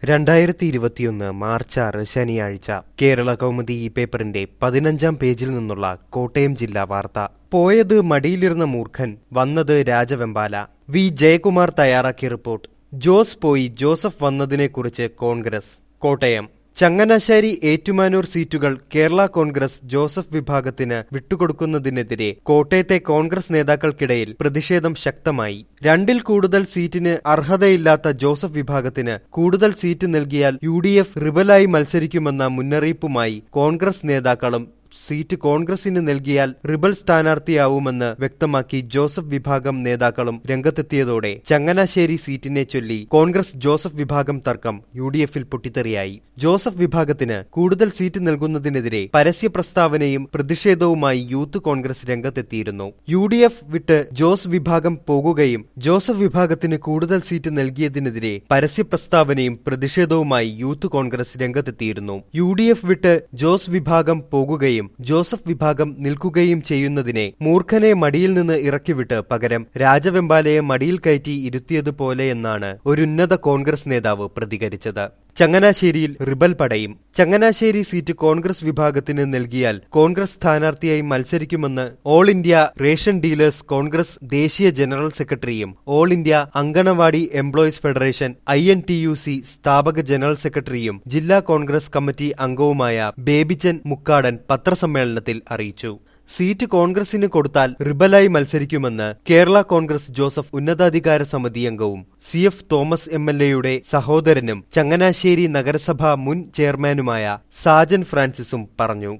രണ്ടായിരത്തി ഇരുപത്തിയൊന്ന് മാർച്ച് ആറ് ശനിയാഴ്ച കേരള കൗമുദി ഈ പേപ്പറിന്റെ പതിനഞ്ചാം പേജിൽ നിന്നുള്ള കോട്ടയം ജില്ലാ വാർത്ത പോയത് മടിയിലിരുന്ന മൂർഖൻ വന്നത് രാജവെമ്പാല വി ജയകുമാർ തയ്യാറാക്കിയ റിപ്പോർട്ട് ജോസ് പോയി ജോസഫ് വന്നതിനെക്കുറിച്ച് കോൺഗ്രസ് കോട്ടയം ചങ്ങനാശ്ശേരി ഏറ്റുമാനൂർ സീറ്റുകൾ കേരള കോൺഗ്രസ് ജോസഫ് വിഭാഗത്തിന് വിട്ടുകൊടുക്കുന്നതിനെതിരെ കോട്ടയത്തെ കോൺഗ്രസ് നേതാക്കൾക്കിടയിൽ പ്രതിഷേധം ശക്തമായി രണ്ടിൽ കൂടുതൽ സീറ്റിന് അർഹതയില്ലാത്ത ജോസഫ് വിഭാഗത്തിന് കൂടുതൽ സീറ്റ് നൽകിയാൽ യു ഡി എഫ് റിബലായി മത്സരിക്കുമെന്ന മുന്നറിയിപ്പുമായി കോൺഗ്രസ് നേതാക്കളും സീറ്റ് കോൺഗ്രസിന് നൽകിയാൽ റിബൽ സ്ഥാനാർത്ഥിയാവുമെന്ന് വ്യക്തമാക്കി ജോസഫ് വിഭാഗം നേതാക്കളും രംഗത്തെത്തിയതോടെ ചങ്ങനാശ്ശേരി സീറ്റിനെ ചൊല്ലി കോൺഗ്രസ് ജോസഫ് വിഭാഗം തർക്കം യു ഡി എഫിൽ പൊട്ടിത്തെറിയായി ജോസഫ് വിഭാഗത്തിന് കൂടുതൽ സീറ്റ് നൽകുന്നതിനെതിരെ പരസ്യ പ്രസ്താവനയും പ്രതിഷേധവുമായി യൂത്ത് കോൺഗ്രസ് രംഗത്തെത്തിയിരുന്നു യു ഡി എഫ് വിട്ട് ജോസ് വിഭാഗം പോകുകയും ജോസഫ് വിഭാഗത്തിന് കൂടുതൽ സീറ്റ് നൽകിയതിനെതിരെ പരസ്യ പ്രസ്താവനയും പ്രതിഷേധവുമായി യൂത്ത് കോൺഗ്രസ് രംഗത്തെത്തിയിരുന്നു യു ഡി എഫ് വിട്ട് ജോസ് വിഭാഗം പോകുകയും ജോസഫ് വിഭാഗം നിൽക്കുകയും ചെയ്യുന്നതിനെ മൂർഖനെ മടിയിൽ നിന്ന് ഇറക്കിവിട്ട് പകരം രാജവെമ്പാലയെ മടിയിൽ കയറ്റി ഇരുത്തിയതുപോലെയെന്നാണ് ഒരു ഉന്നത കോൺഗ്രസ് നേതാവ് പ്രതികരിച്ചത് ചങ്ങനാശ്ശേരിയിൽ റിബൽ പടയും ചങ്ങനാശ്ശേരി സീറ്റ് കോൺഗ്രസ് വിഭാഗത്തിന് നൽകിയാൽ കോൺഗ്രസ് സ്ഥാനാർത്ഥിയായി മത്സരിക്കുമെന്ന് all India ration dealers Congress ദേശീയ ജനറൽ സെക്രട്ടറിയും all India anganwadi employees federation I N T U C സ്ഥാപക ജനറൽ സെക്രട്ടറിയും ജില്ലാ കോൺഗ്രസ് കമ്മിറ്റി അംഗവുമായ ബേബിച്ചൻ മുക്കാടൻ പത്രസമ്മേളനത്തിൽ അറിയിച്ചു സീറ്റ് കോൺഗ്രസിന് കൊടുത്താൽ റിബലായി മത്സരിക്കുമെന്ന് കേരള കോൺഗ്രസ് ജോസഫ് ഉന്നതാധികാര സമിതി അംഗവും C F Thomas M L എയുടെ സഹോദരനും ചങ്ങനാശ്ശേരി നഗരസഭ മുൻ ചെയർമാനുമായ സാജൻ ഫ്രാൻസിസും പറഞ്ഞു